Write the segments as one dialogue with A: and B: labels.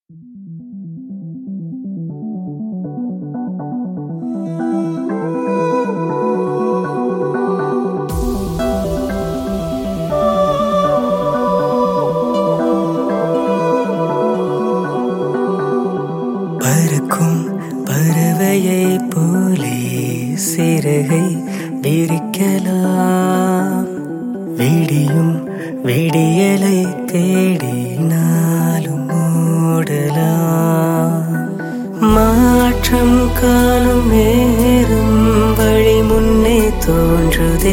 A: பறக்கும் பறவையை போலே சிறகை விரிக்கலாம் விடியும் விடியலை தேடி நாளும் ஓடலாம் மாற்றம் காணும் நேரம் வழி முன்னே தோன்றுதே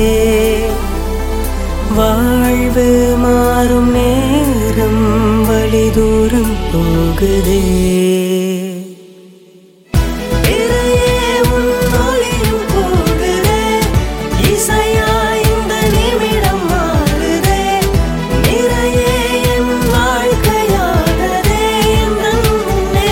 A: வாழ்வு மாறும் நேரம் வழி தூரம் போகுதே இறையே உன் ஒளியும் கூடுதே, இசையாய் இந்த நிமிடம் மாறுதே. நிறையே என் வாழ்க்கையானதே, என்றும் முன்னே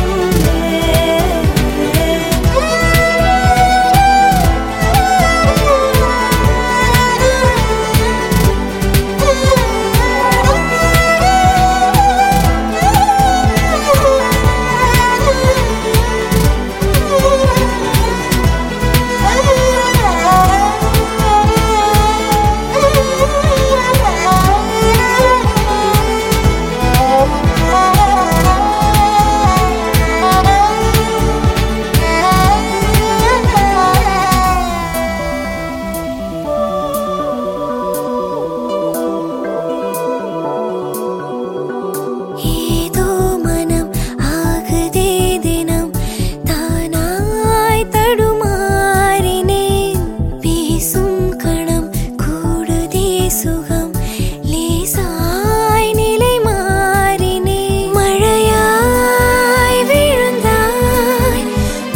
B: ஏதோ மனம் ஆகுதே தினம் தானாய் தடுமாறினேன் பேசும் கணம் கூடுதே சுகம் லேசாய் நிலை மாறினேன் மழையாய் விழுந்தாய்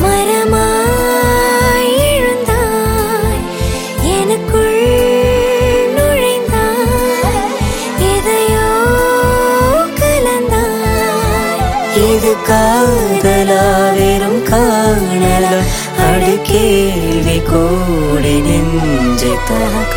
B: மரமாய் எழுந்தாய் எனக்குள் நுழைந்தாய் எதையோ கலந்தாய்
A: இது காதலா வெறும் காணலா அடி கேள்வி கூடி நெஞ்சை தாக்க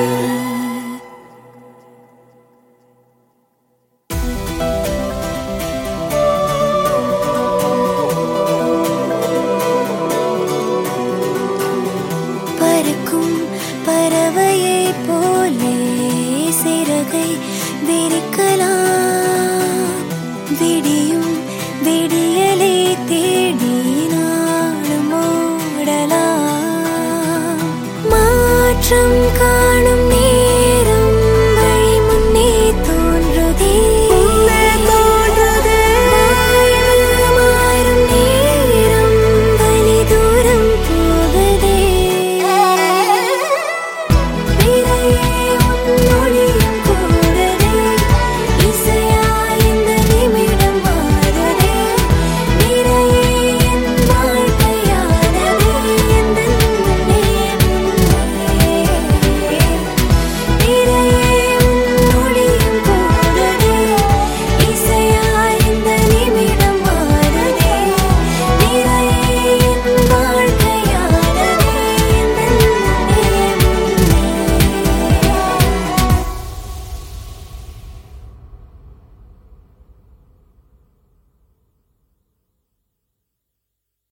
B: பறக்கும் பறவையை போலே சிறகை விரிக்கலாம் விடியும் விடியலை தேடி நாளும் ஓடலாம் மாற்றம்